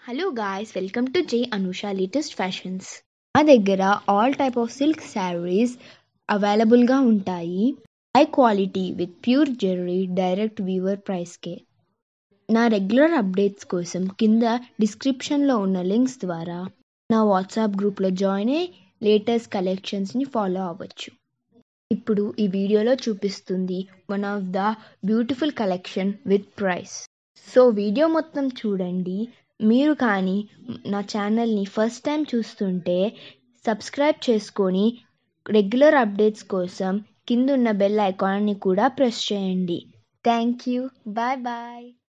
hello guys welcome to జై Anusha latest fashions మా దగ్గర all type of silk saris అవైలబుల్గా ఉంటాయి హై క్వాలిటీ విత్ ప్యూర్ జెర్రీ డైరెక్ట్ వీవర్ ప్రైస్కే నా రెగ్యులర్ అప్డేట్స్ కోసం కింద డిస్క్రిప్షన్లో ఉన్న లింక్స్ ద్వారా నా వాట్సాప్ గ్రూప్లో జాయిన్ అయ్యి లేటెస్ట్ కలెక్షన్స్ని ఫాలో అవ్వచ్చు ఇప్పుడు ఈ వీడియోలో చూపిస్తుంది one of the beautiful collection with price so video మొత్తం చూడండి మీరు కానీ నా ఛానల్ని ఫస్ట్ టైం చూస్తుంటే సబ్స్క్రైబ్ చేసుకొని రెగ్యులర్ అప్డేట్స్ కోసం కింద ఉన్న బెల్ ఐకాన్ని కూడా ప్రెస్ చేయండి థ్యాంక్ యూ బాయ్ బాయ్